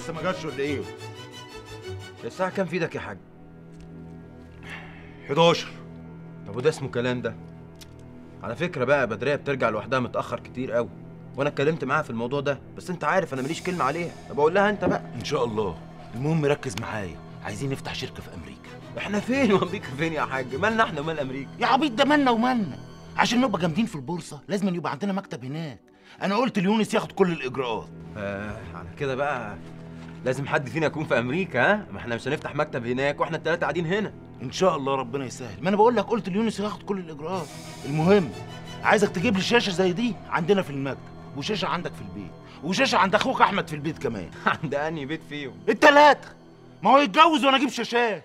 لسه ما جاتش ولا ايه الساعة كام في ايدك يا حاج 11 طب وده اسمه كلام ده على فكرة بقى بدرية بترجع لوحدها متأخر كتير قوي وانا اتكلمت معاها في الموضوع ده بس انت عارف انا ماليش كلمة عليها طب اقول لها انت بقى ان شاء الله المهم ركز معايا عايزين نفتح شركه في امريكا احنا فين وامريكا فين يا حاج مالنا احنا ومال امريكا يا عبيط ده مالنا ومالنا عشان نبقى جامدين في البورصه لازم يبقى عندنا مكتب هناك انا قلت ليونس ياخد كل الاجراءات آه على كده بقى لازم حد فينا يكون في امريكا ها ما احنا مش هنفتح مكتب هناك واحنا التلاتة قاعدين هنا ان شاء الله ربنا يسهل ما انا بقول لك قلت ليونس ياخد كل الاجراءات المهم عايزك تجيب لي شاشه زي دي عندنا في المكتب وشاشه عندك في البيت وشاشه عند اخوك احمد في البيت كمان عند انهي بيت فيهم التلاتة ما هو يتجوز وانا اجيب شاشات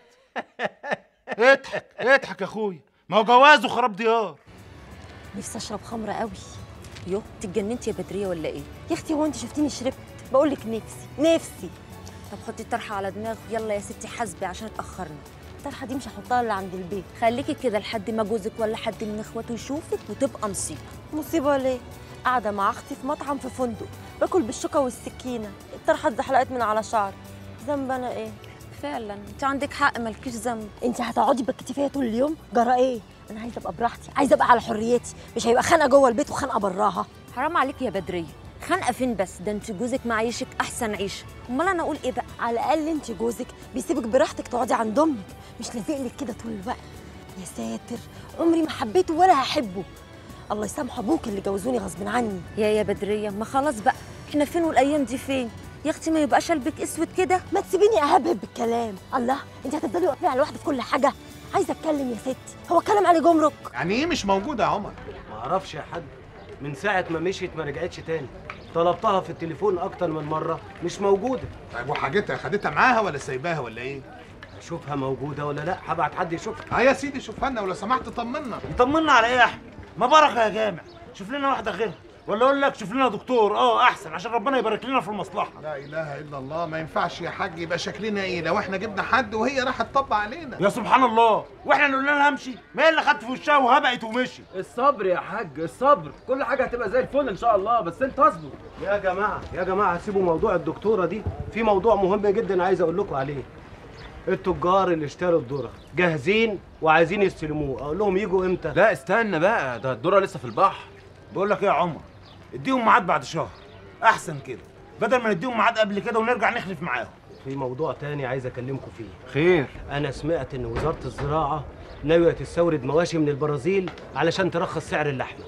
اضحك اضحك يا اخويا ما هو جواز وخراب ديار نفسي اشرب خمره قوي يو انت اتجننتي يا بدريه ولا ايه يا اختي هو انت شفتيني شربت بقول لك نفسي نفسي طب حطي الطرحه على دماغك يلا يا ستي حاسبي عشان اتاخرنا الطرحه دي مش هحطها الا عند البيت خليكي كده لحد ما جوزك ولا حد من اخواته يشوفك وتبقى مصيبه مصيبه ليه قاعده مع اختي في مطعم في فندق باكل بالشوكه والسكينه الطرحه اتزحلقت من على شعري ذنب انا ايه فعلا انت عندك حق مالكيش ذنب انت هتقعدي بكتي فيا طول اليوم جرى ايه انا عايزه ابقى براحتي عايزه ابقى على حريتي مش هيبقى خانقه جوه البيت وخانقه براها حرام عليك يا بدريه خانقه فين بس ده انت جوزك معيشك احسن عيشه امال انا اقول ايه بقى على الاقل انت جوزك بيسيبك براحتك تقعدي عند امك مش لازق لك كده طول الوقت يا ساتر عمري ما حبيته ولا هحبه الله يسامح ابوك اللي جوزوني غصب عني يا يا بدريه ما خلاص بقى احنا فين والايام دي فين يا اختي ما يبقاش قلبك اسود كده ما تسيبيني اهبهب بالكلام الله انت هتفضلي واقفه على لوحدي في كل حاجه عايزه اتكلم يا ستي هو كلام عليه جمرك يعني ايه مش موجودة يا عمر؟ ما اعرفش يا حاج من ساعة ما مشيت ما رجعتش تاني طلبتها في التليفون أكتر من مرة مش موجودة طيب وحاجتها خدتها معاها ولا سايباها ولا ايه؟ أشوفها موجودة ولا لا هبعت حد يشوفها اه يا سيدي شوفها لنا ولو سمحت طمنا يطمنا على ايه يا احمد ما بركه يا جامع شوف لنا واحده غيرها ولا اقول لك شوف لنا دكتور اه احسن عشان ربنا يبارك لنا في المصلحه لا اله الا الله ما ينفعش يا حاج يبقى شكلنا ايه لو احنا جبنا حد وهي راحت تطبق علينا يا سبحان الله واحنا اللي قلنا لها امشي ما هي اللي خدت في وشها وهبقت ومشي الصبر يا حاج الصبر كل حاجه هتبقى زي الفل ان شاء الله بس انت اصبر يا جماعة يا جماعة سيبوا موضوع الدكتورة دي في موضوع مهم جدا عايز أقول لكم عليه التجار اللي اشتروا الذرة جاهزين وعايزين يستلموه أقول لهم يجوا إمتى؟ لا استنى بقى ده الدورة لسه في البحر بقول لك ايه يا عمر اديهم ميعاد بعد شهر احسن كده بدل ما نديهم ميعاد قبل كده ونرجع نخلف معاهم في موضوع تاني عايز أكلمكم فيه خير أنا سمعت إن وزارة الزراعة ناوية تستورد مواشي من البرازيل علشان ترخص سعر اللحمة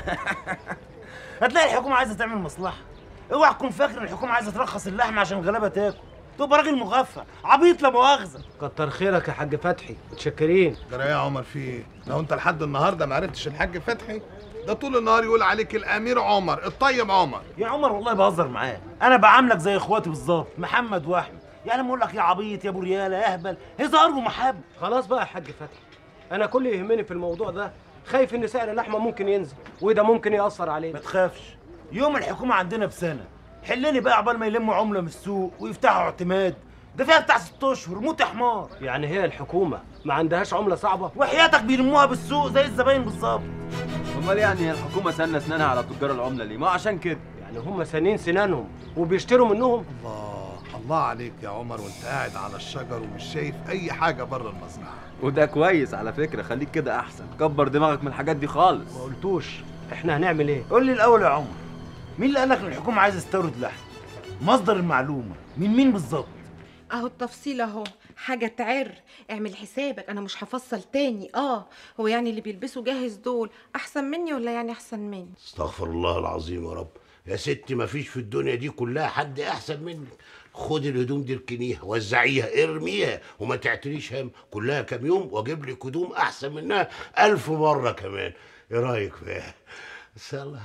هتلاقي الحكومه عايزه تعمل مصلحه اوعى تكون فاكر ان الحكومه عايزه ترخص اللحمه عشان الغلابه تاكل تبقى راجل مغفى عبيط لا مؤاخذه كتر خيرك يا حاج فتحي متشكرين ده يا عمر في ايه؟ لو انت لحد النهارده ما عرفتش الحاج فتحي ده طول النهار يقول عليك الامير عمر الطيب عمر يا عمر والله بهزر معاك انا بعاملك زي اخواتي بالظبط محمد واحمد يعني لما اقول لك يا عبيط يا ابو رياله يا اهبل هزار ومحبه خلاص بقى يا حاج فتحي أنا كل اللي يهمني في الموضوع ده خايف إن سعر اللحمة ممكن ينزل وده ممكن يأثر ما علينا تخافش يوم الحكومه عندنا بسنه حلني بقى عقبال ما يلموا عمله من السوق ويفتحوا اعتماد ده فيها بتاع ست اشهر موت يا حمار يعني هي الحكومة ما عندهاش عملة صعبة وحياتك بيلموها بالسوق زي الزباين بالظبط امال يعني هي الحكومه سنه اسنانها على تجار العمله ليه ما عشان كده يعني هم سنين سنانهم وبيشتروا منهم الله الله عليك يا عمر وانت قاعد على الشجر ومش شايف اي حاجه بره المزرعه وده كويس على فكره خليك كده احسن كبر دماغك من الحاجات دي خالص ما قلتوش احنا هنعمل ايه قول لي الاول يا عمر مين اللي قال لك ان الحكومه عايزه تستورد لحم مصدر المعلومه من مين بالظبط اهو التفصيل اهو حاجة تعر اعمل حسابك انا مش هفصل تاني اه هو يعني اللي بيلبسوا جاهز دول احسن مني ولا يعني احسن مني استغفر الله العظيم يا رب يا ستي ما فيش في الدنيا دي كلها حد احسن منك خدي الهدوم دي اركنيها وزعيها ارميها وما تعتريش هم كلها كام يوم واجيب لك هدوم احسن منها الف مره كمان ايه رايك فيها بس يلا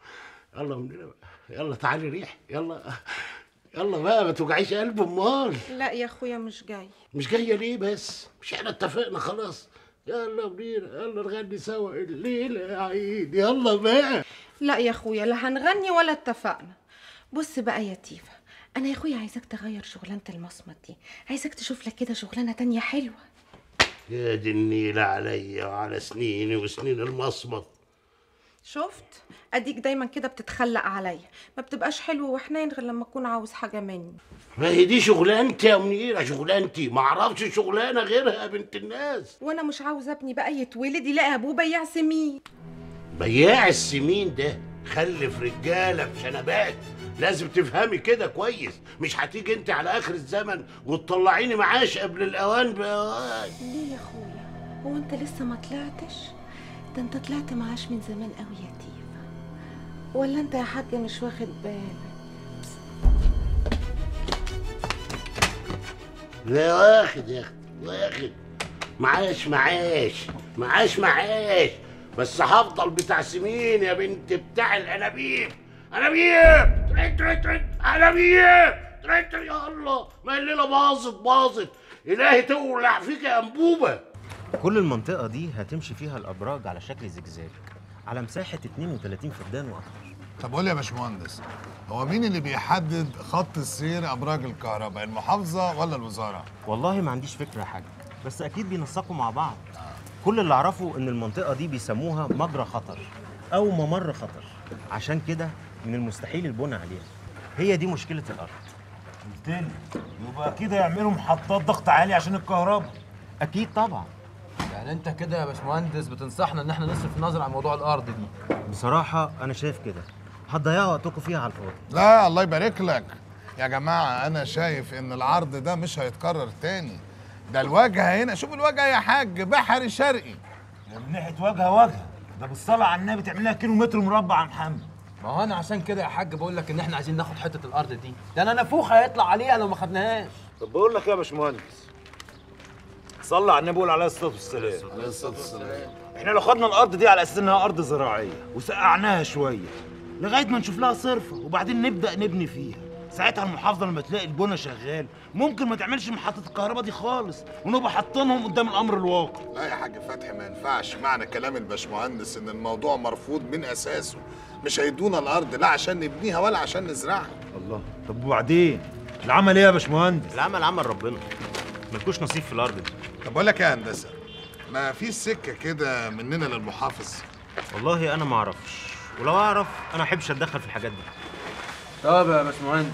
يلا من هنا بقى. يلا تعالي ريح يلا يلا بقى ما توجعيش قلب امال لا يا اخويا مش جاي مش جايه ليه بس مش احنا اتفقنا خلاص يلا بينا يلا نغني سوا الليله يا عيد يلا بقى لا يا اخويا لا هنغني ولا اتفقنا بص بقى يا تيفا انا يا اخويا عايزاك تغير شغلانه المصمت دي عايزاك تشوف لك كده شغلانه تانية حلوه يا دي النيلة عليا وعلى سنيني وسنين المصمت شفت اديك دايما كده بتتخلق عليا ما بتبقاش حلو وحنين غير لما اكون عاوز حاجه مني ما هي دي شغلانتي يا منيره شغلانتي ما اعرفش شغلانه غيرها يا بنت الناس وانا مش عاوزه ابني بقى يتولد يلاقي ابوه بياع سمين بياع السمين ده خلف رجاله بشنبات لازم تفهمي كده كويس مش هتيجي انت على اخر الزمن وتطلعيني معاش قبل الاوان باوان ليه يا اخويا هو انت لسه ما طلعتش ده انت طلعت معاش من زمان قوي يا تيفا ولا انت يا حاج مش واخد بالك لا واخد يا اختي واخد معاش معاش معاش معاش بس هفضل بتاع سمين يا بنت بتاع الانابيب انابيب تريد تريد تريد انابيب تريد تريد يا الله ما الليله باظت باظت الهي تولع فيك يا انبوبه كل المنطقة دي هتمشي فيها الأبراج على شكل زجزاج على مساحة 32 فدان وأكتر طب قول لي يا باشمهندس هو مين اللي بيحدد خط السير ابراج الكهرباء المحافظه ولا الوزاره والله ما عنديش فكرة يا حاج بس أكيد بينسقوا مع بعض كل اللي أعرفه إن المنطقة دي بيسموها مجرى خطر أو ممر خطر عشان كده من المستحيل البنى عليها هي دي مشكلة الأرض قلت لي يبقى كده يعملوا محطات ضغط عالي عشان الكهرباء أكيد طبعا يعني انت كده يا باشمهندس بتنصحنا ان احنا نصرف النظر عن موضوع الارض دي بصراحة أنا شايف كده هتضيعوا وقتكم فيها على الفاضي لا الله يبارك لك يا جماعه انا شايف ان العرض ده مش هيتكرر تاني ده الواجهه هنا شوف الواجهه يا حاج بحري شرقي من ناحيه وجهه وجهه ده بالصلاه على النبي تعمل لها كيلو متر مربع يا محمد ما هو انا عشان كده يا حاج بقول لك ان احنا عايزين ناخد حته الارض دي ده انا نافوخ هيطلع عليها لو ما خدناهاش طب بقول لك إيه يا باشمهندس صلى على النبي وقول عليه الصلاه والسلام عليه الصلاه والسلام احنا لو خدنا الارض دي على اساس انها ارض زراعيه وسقعناها شويه لغايه ما نشوف لها صرفه وبعدين نبدا نبني فيها ساعتها المحافظه لما تلاقي البنا شغال ممكن ما تعملش محطه الكهرباء دي خالص ونبقى حاطينهم قدام الامر الواقع لا يا حاج فتحي ما ينفعش معنى كلام الباشمهندس ان الموضوع مرفوض من اساسه مش هيدونا الارض لا عشان نبنيها ولا عشان نزرعها الله طب وبعدين العمل ايه يا باشمهندس العمل عمل ربنا ملكوش نصيب في الأرض دي طب بقول لك إيه يا هندسه ما في سكه كده مننا للمحافظ والله أنا ما أعرفش ولو أعرف أنا أحبش أتدخل في الحاجات دي طب يا باشمهندس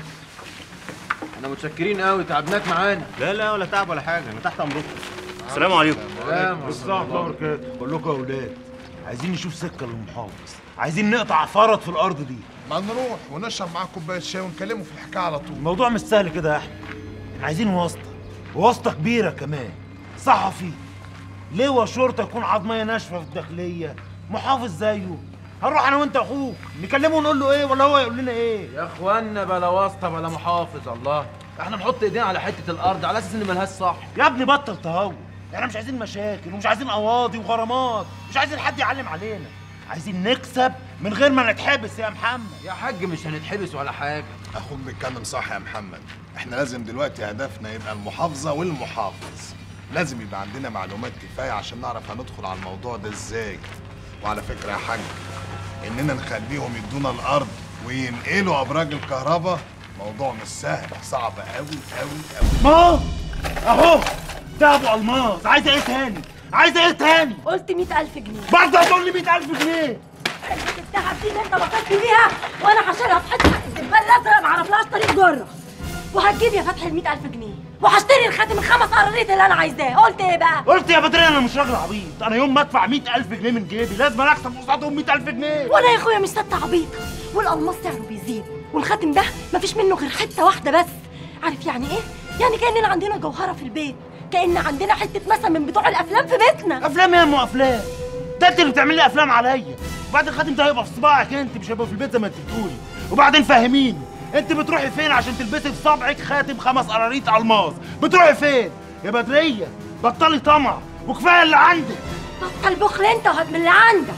احنا متشكرين قوي تعبناك معانا لا لا ولا تعب ولا حاجة أنا تحت أمركم السلام عليكم سلام السلام عليكم وبركاته بقول لكم يا اولاد عايزين نشوف سكه للمحافظ عايزين نقطع فرط في الارض دي ما نروح ونشرب معاه كوبايه شاي ونكلمه في الحكايه على طول الموضوع مش سهل كده يا احمد احنا عايزين واسطه واسطه كبيره كمان صحفي لواء شرطه يكون عضميه ناشفه في الداخليه محافظ زيه هنروح انا وانت اخوك نكلمه ونقول له ايه ولا هو يقول لنا ايه يا اخوانا بلا واسطه بلا محافظ الله احنا نحط ايدينا على حته الارض على اساس ان ملهاش صح يا ابني بطل تهور احنا مش عايزين مشاكل ومش عايزين قواضي وغرامات مش عايزين حد يعلم علينا عايزين نكسب من غير ما نتحبس يا محمد يا حاج مش هنتحبس ولا حاجه اخوك بيتكلم صح يا محمد احنا لازم دلوقتي هدفنا يبقى المحافظه والمحافظ لازم يبقى عندنا معلومات كفايه عشان نعرف هندخل على الموضوع ده ازاي وعلى فكره يا حاج اننا نخليهم يدونا الارض وينقلوا ابراج الكهرباء موضوع مش سهل صعب قوي قوي قوي ما هو اهو ده ابو الماس عايزه ايه تاني عايزه ايه تاني قلت مئة ألف جنيه برضه هتقول لي 100000 جنيه حته التعب دي اللي انت بطلت بيها وانا هشيلها في حته الزبال الازرق ما اعرفلهاش طريق جره وهتجيب يا فتحي ال 100000 جنيه وهشتري الخاتم الخمس قراريط اللي انا عايزاه قلت ايه بقى؟ قلت يا بدري انا مش راجل عبيط انا يوم ما ادفع 100000 جنيه من جيبي لازم أنا اكسب قصادهم 100000 جنيه وانا يا اخويا مش ست عبيطه والالماس سعره بيزيد والخاتم ده مفيش منه غير حته واحده بس عارف يعني ايه يعني كاننا عندنا جوهره في البيت كان عندنا حته مثلا من بتوع الافلام في بيتنا افلام يا ام افلام ده انت اللي بتعمل لي افلام عليا وبعدين الخاتم ده هيبقى في صباعك انت مش هيبقى في البيت زي ما انت بتقولي وبعدين فهميني انت بتروحي فين عشان تلبسي في صبعك خاتم خمس قراريط الماس بتروحي فين يا بدريه بطلي طمع وكفايه اللي عندك بطل بخل انت وهات من اللي عندك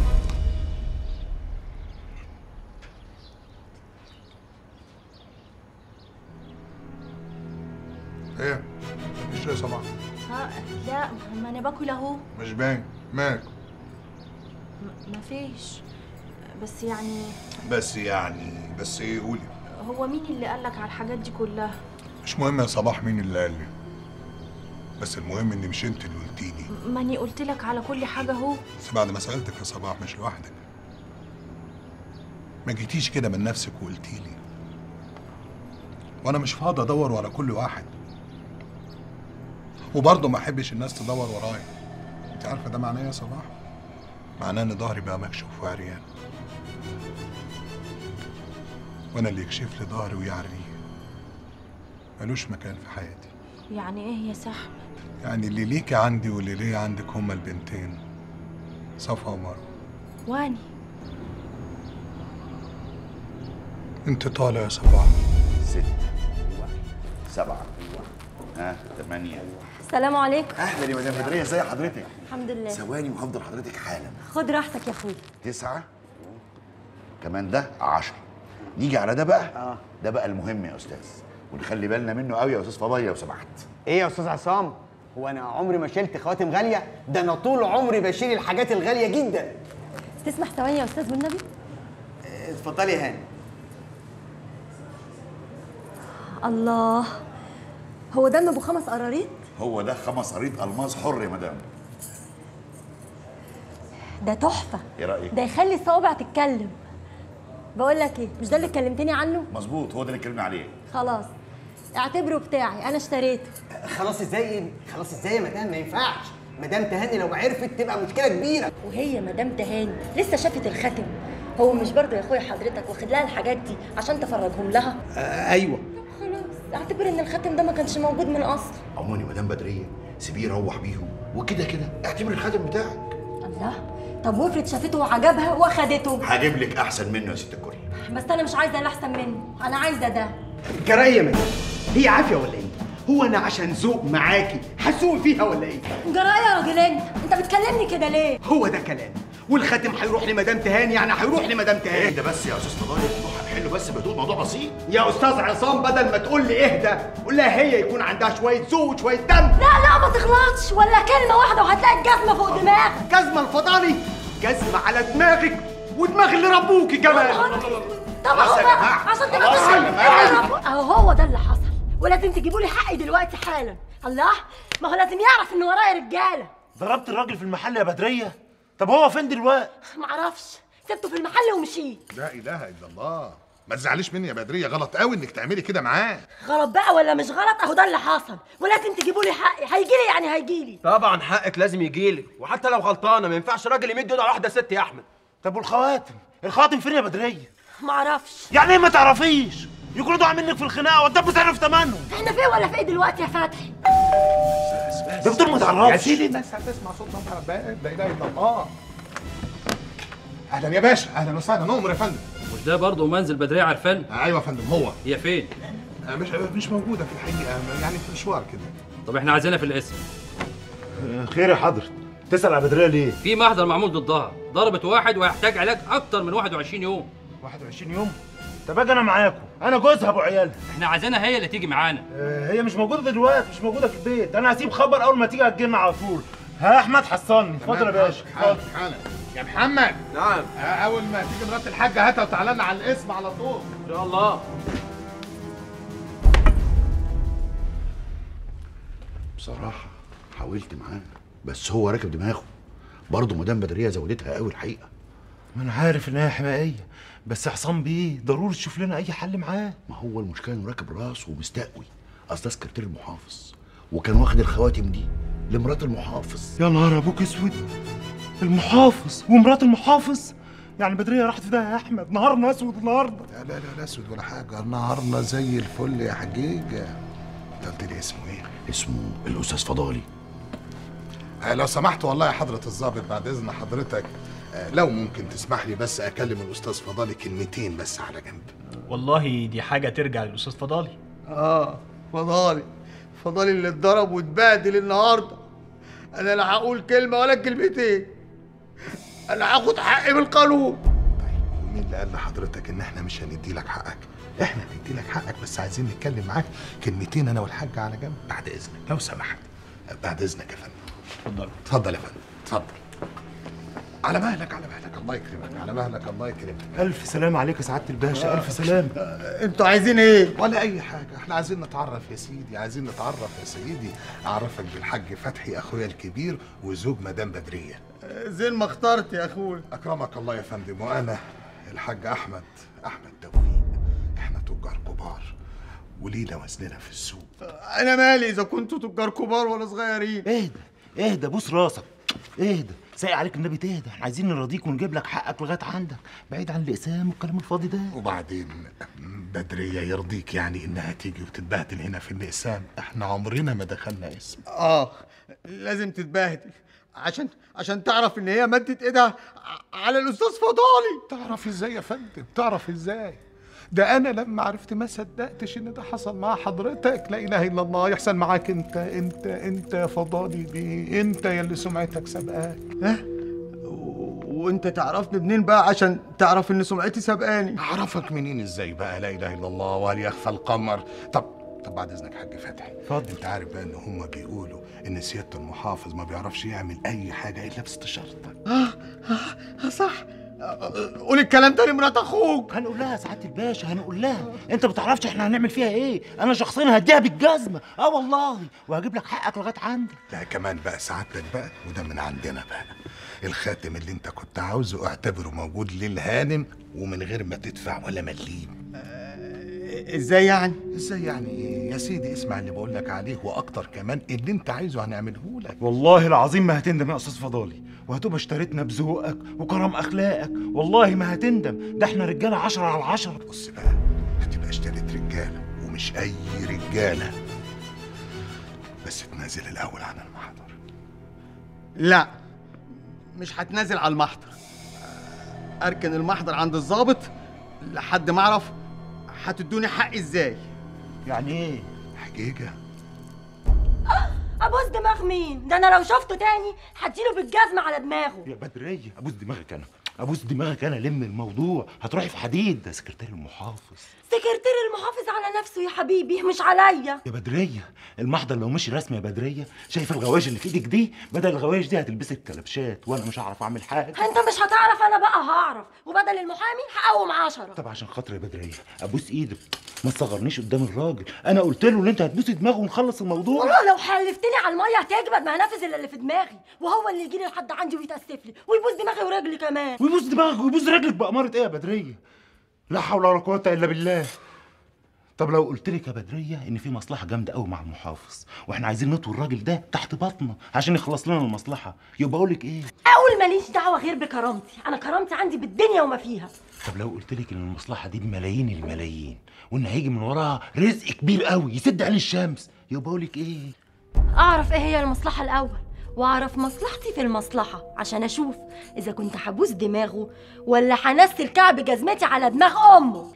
ايه مش ايه صباح ها لا ما انا باكل اهو مش باين مالك ما فيش بس يعني بس يعني بس ايه قولي هو مين اللي قالك على الحاجات دي كلها مش مهم يا صباح مين اللي قال لي بس المهم ان مش انت اللي قلتيلي ماني قلت لك على كل حاجه اهو بس بعد ما سالتك يا صباح مش لوحدك ما جيتيش كده من نفسك وقلتي لي وانا مش فاضي ادور ورا كل واحد وبرضه ما احبش الناس تدور ورايا انت عارفه ده معناه ايه يا صباح معناه ان ظهري بقى مكشوف وعريان وانا اللي يكشف لي ظهري ويعريه ملوش مكان في حياتي يعني ايه يا سحب يعني اللي ليكي عندي واللي ليا عندك هما البنتين صفا ومروه واني انت طالع يا صباح ستة سبعة ها ثمانية السلام عليكم أهلا يا مدام بدرية ازي حضرتك؟ الحمد لله ثواني وهفضل حضرتك حالا خد راحتك يا اخويا تسعة كمان ده عشرة نيجي على ده بقى اه ده بقى المهم يا أستاذ ونخلي بالنا منه قوي يا أستاذ فضية لو سمحت ايه يا استاذ عصام هو انا عمري ما شلت خواتم غاليه ده انا طول عمري بشيل الحاجات الغاليه جدا تسمح ثواني يا استاذ والنبي اتفضلي يا هاني الله هو دم ابو خمس قراريط هو ده خمس قريط ألماس حر يا مدام ده تحفه إيه رأيك؟ ده يخلي الصوابع تتكلم بقول لك ايه مش ده اللي كلمتني عنه مظبوط هو ده اللي اتكلمنا عليه خلاص اعتبره بتاعي انا اشتريته خلاص ازاي خلاص ازاي يا مدام ما ينفعش مدام تهاني لو عرفت تبقى مشكله كبيره وهي مدام تهاني لسه شافت الخاتم هو مش برضه يا اخويا حضرتك واخد لها الحاجات دي عشان تفرجهم لها آه ايوه خلاص اعتبر ان الخاتم ده ما كانش موجود من اصل عموما يا مدام بدرية سيبيه يروح بيهم وكده كده اعتبر الخاتم بتاعك الله طب وافرض شافته وعجبها واخدته هجيب لك أحسن منه يا ست الكل بس انا مش عايزه اللي احسن منه انا عايزه ده جرايه يا مدام هي عافيه ولا ايه هو انا عشان ذوق معاكي هسوق فيها ولا ايه جرايه يا راجل انت انت بتكلمني كده ليه هو ده كلام والخاتم هيروح لمدام تهاني يعني هيروح لمدام تهاني اهدى بس يا استاذ فضايا الموضوع هنحله بس بهدوء موضوع بسيط يا استاذ عصام بدل ما تقول لي اهدى قول لها هي يكون عندها شويه ذوق وشويه دم لا لا ما تغلطش ولا كلمه واحده وهتلاقي الجزمه فوق دماغك جزمه الفضاني جزمه على دماغك ودماغ اللي ربوكي كمان طب خلاص اهو يا بقى جماعة. عشان خلاص يا تبقى جماعة. اهو هو ده اللي حصل ولازم تجيبوا لي حقي دلوقتي حالا الله ما هو لازم يعرف ان ورايا رجاله ضربت الراجل في المحل يا بدريه طب هو فين دلوقتي معرفش سبته في المحل ومشيت لا اله الا الله ما تزعليش مني يا بدريه غلط قوي انك تعملي كده معاه غلط بقى ولا مش غلط اهو ده اللي حصل ولازم تجيبوا لي حقي هيجي لي يعني هيجي لي طبعا حقك لازم يجيلك وحتى لو غلطانه ما ينفعش راجل يمد ايده على واحده ست يا احمد طب والخواتم الخاتم فين يا بدريه معرفش يعني ايه ما تعرفيش يكونوا ضاع منك في الخناقه والدب تعرف ثمنه احنا فين ولا في ايه دلوقتي يا فتحي دكتور ما تعرفش يا سيدي الناس هتسمع صوت نبض باب لا اله الا الله اهلا يا باشا اهلا وسهلا نؤمر يا فندم مش ده برضه منزل بدرية عرفان ايوه يا فندم هو هي فين آه، مش مش موجوده في الحقيقه يعني في مشوار كده طب احنا عايزينها في الاسم خير يا حضرة تسأل على بدريه ليه في محضر معمول ضدها ضربت واحد وهيحتاج علاج اكتر من 21 يوم 21 يوم طب اجي انا معاكم انا جوزها ابو عيالها احنا عايزينها هي اللي تيجي معانا آه، هي مش موجوده دلوقتي مش موجوده في البيت انا هسيب خبر اول ما تيجي هتجيلنا على طول ها احمد حصلني اتفضل يا باشا حالا اتفضل حالا يا محمد نعم آه، اول ما تيجي مرات الحاجه هاتها وتعالى لنا على الاسم على طول ان شاء الله بصراحة حاولت معاه بس هو راكب دماغه برضه مدام بدرية زودتها قوي الحقيقة ما انا عارف ان هي حمائيه بس حسام بيه ضروري تشوف لنا اي حل معاه ما هو المشكلة انه راكب راسه ومستقوي اصل ده سكرتير المحافظ وكان واخد الخواتم دي لمرات المحافظ يا نهار ابوك اسود المحافظ ومرات المحافظ يعني بدريه راحت في ده يا احمد نهارنا اسود النهارده لا لا لا لا اسود ولا حاجه نهارنا زي الفل يا حجيجه انت قلت لي اسمه ايه؟ اسمه الاستاذ فضالي آه لو سمحت والله يا حضرة الضابط بعد إذن حضرتك آه لو ممكن تسمح لي بس أكلم الأستاذ فضالي كلمتين بس على جنب والله دي حاجة ترجع للأستاذ فضالي اه فضالي فضالي اللي اتضرب واتبهدل النهارده انا لا هقول كلمه ولا كلمتين انا هاخد حقي بالقانون ومين اللي قال لحضرتك إن إحنا مش هندي لك حقك؟ إحنا هندي لك حقك بس عايزين نتكلم معاك كلمتين أنا والحاج على جنب بعد إذنك لو سمحت آه، بعد إذنك يا فندم اتفضل اتفضل يا فندم اتفضل على مهلك على مهلك الله يكرمك على مهلك الله يكرمك الف سلام عليك يا سعاده الباشا الف سلام انتوا عايزين ايه؟ ولا اي حاجه احنا عايزين نتعرف يا سيدي عايزين نتعرف يا سيدي اعرفك بالحاج فتحي اخويا الكبير وزوج مدام بدريه زين ما اخترت يا اخويا اكرمك الله يا فندم وانا الحاج احمد احمد توفيق احنا تجار كبار ولينا وزننا في السوق انا مالي اذا كنتوا تجار كبار ولا صغيرين اهدى اهدى بوس راسك اهدى سايق عليك النبي تهدى احنا عايزين نراضيك ونجيب لك حقك لغايه عندك بعيد عن الاقسام والكلام الفاضي ده وبعدين بدرية يرضيك يعني انها تيجي وتتبهدل هنا في الاقسام احنا عمرنا ما دخلنا اسم اه لازم تتبهدل عشان عشان تعرف ان هي مدت ايدها ع- على الاستاذ فضالي تعرف ازاي يا فندم تعرف ازاي ده انا لما عرفت ما صدقتش ان ده حصل مع حضرتك لا اله الا الله يحصل معاك انت انت انت يا فضالي دي انت يا اللي سمعتك سبقاك ها وانت تعرفني منين بقى عشان تعرف ان سمعتي سبقاني اعرفك منين ازاي بقى لا اله الا الله وهل يخفى القمر طب طب بعد اذنك حاج فتحي اتفضل انت عارف بقى ان هم بيقولوا ان سياده المحافظ ما بيعرفش يعمل اي حاجه الا باستشارتك اه اه صح قول الكلام ده لمرات اخوك هنقول لها سعاده الباشا هنقول لها انت ما بتعرفش احنا هنعمل فيها ايه انا شخصيا هديها بالجزمه اه والله وهجيب لك حقك لغايه عندك لا كمان بقى سعادتك بقى وده من عندنا بقى الخاتم اللي انت كنت عاوزه اعتبره موجود للهانم ومن غير ما تدفع ولا مليم ازاي يعني ازاي يعني ايه يا سيدي اسمع اللي بقول لك عليه واكتر كمان اللي انت عايزه هنعمله لك والله العظيم ما هتندم يا استاذ فضالي وهتبقى اشتريتنا بذوقك وكرم اخلاقك والله ما هتندم ده احنا رجاله عشرة على العشرة بص بقى هتبقى اشتريت رجاله ومش اي رجاله بس تنازل الاول عن المحضر لا مش هتنازل على المحضر اركن المحضر عند الضابط لحد ما اعرف هتدوني حقي ازاي يعني ايه حقيقه ابوس دماغ مين ده انا لو شفته تاني هديله بالجزمه على دماغه يا بدريه ابوس دماغك انا ابوس دماغك انا لم الموضوع هتروحي في حديد ده سكرتير المحافظ سكرتير المحافظ على نفسه يا حبيبي مش عليا يا بدريه المحضر لو مشي رسمي يا بدريه شايفه الغوايش اللي في ايدك دي بدل الغوايش دي هتلبسك كلبشات وانا مش هعرف اعمل حاجه انت مش هتعرف انا بقى هعرف وبدل المحامي هقوم عشرة طب عشان خاطر يا بدريه ابوس ايدك ما تصغرنيش قدام الراجل انا قلت له ان انت هتبوسي دماغه ونخلص الموضوع والله لو حلفتني على الميه هتجمد ما هنفذ اللي في دماغي وهو اللي يجي لي لحد عندي ويتاسف لي ويبوس دماغي ورجلي كمان ويبوس دماغك ويبوس رجلك بأمارة ايه يا بدريه لا حول ولا قوه الا بالله طب لو قلت لك يا بدريه ان في مصلحه جامده قوي مع المحافظ واحنا عايزين نطوي الراجل ده تحت بطنه عشان يخلص لنا المصلحه يبقى اقول لك ايه اقول ماليش دعوه غير بكرامتي انا كرامتي عندي بالدنيا وما فيها طب لو قلت لك ان المصلحه دي بملايين الملايين وان هيجي من وراها رزق كبير قوي يسد عليه الشمس يبقى اقول لك ايه اعرف ايه هي المصلحه الاول واعرف مصلحتي في المصلحه عشان اشوف اذا كنت هبوس دماغه ولا هنسل كعب جزمتي على دماغ امه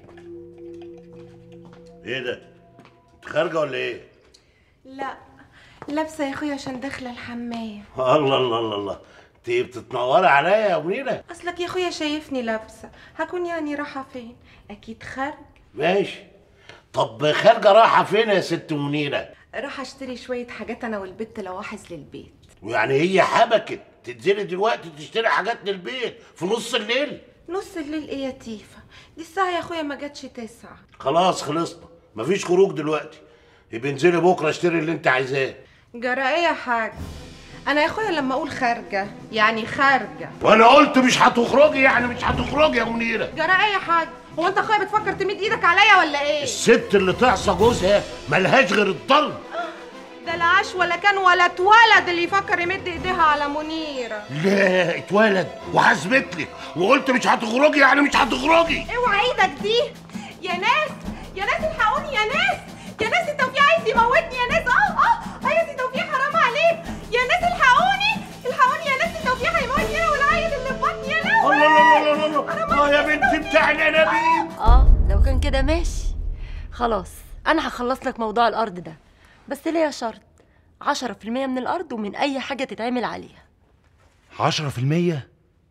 ايه ده؟ انت خارجه ولا ايه؟ لا لابسه يا اخويا عشان داخله الحمام الله الله الله الله انت بتتنوري عليا يا منيره اصلك يا اخويا شايفني لابسه هكون يعني رايحه فين اكيد خارج ماشي طب خارجه رايحه فين يا ست منيره؟ راح اشتري شويه حاجات انا والبت لواحظ للبيت ويعني هي حبكت تنزلي دلوقتي تشتري حاجات للبيت في نص الليل نص الليل ايه يا تيفا دي الساعه يا اخويا ما جاتش تسعة خلاص خلصنا مفيش خروج دلوقتي يبقى انزلي بكره اشتري اللي انت عايزاه جرى ايه يا حاج انا يا اخويا لما اقول خارجه يعني خارجه وانا قلت مش هتخرجي يعني مش هتخرجي يا منيره جرى ايه يا حاج هو انت اخويا بتفكر تمد ايدك عليا ولا ايه الست اللي تعصى جوزها ملهاش غير الضرب ده لا عاش ولا كان ولا اتولد اللي يفكر يمد ايديها على منيره لا اتولد وحسبت لك وقلت مش هتخرجي يعني مش هتخرجي اوعى ايدك دي يا ناس يا ناس الحقوني يا ناس يا ناس التوفيق عايز يموتني يا ناس اه اه اه يا سي توفيق حرام عليك يا ناس الحقوني الحقوني يا ناس التوفيق هيموتني انا والعيل اللي في بطني يا لهوي الله الله الله الله اه يا بنتي بتاع الانابيب اه لو كان كده ماشي خلاص انا هخلص لك موضوع الارض ده بس ليا شرط 10% من الارض ومن اي حاجه تتعمل عليها عشرة في المية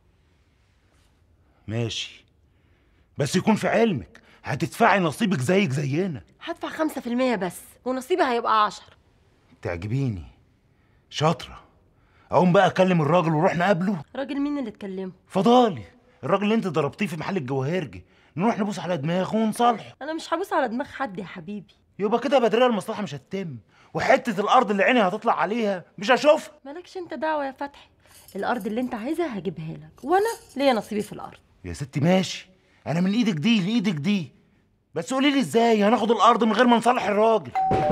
ماشي بس يكون في علمك هتدفعي نصيبك زيك زينا هدفع 5% بس ونصيبي هيبقى 10 تعجبيني شاطرة أقوم بقى أكلم الراجل ونروح نقابله راجل مين اللي اتكلمه فضالي الراجل اللي أنت ضربتيه في محل الجواهرجي نروح نبوس على دماغه ونصالحه انا مش هبوس على دماغ حد يا حبيبي يبقى كده بدرية المصلحة مش هتتم وحتة الأرض اللي عيني هتطلع عليها مش هشوفها مالكش انت دعوه يا فتحي الارض اللي انت عايزها هجيبها لك وانا ليا نصيبي في الارض يا ستي ماشي انا من ايدك دي لايدك دي بس قولي لي ازاي هناخد الارض من غير ما نصلح الراجل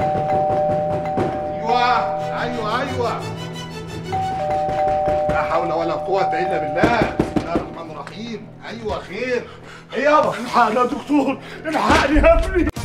ايوه ايوه ايوه لا حول ولا قوة الا بالله بسم الله الرحمن الرحيم ايوه خير ايه يابا الحقني يا دكتور الحقني يا ابني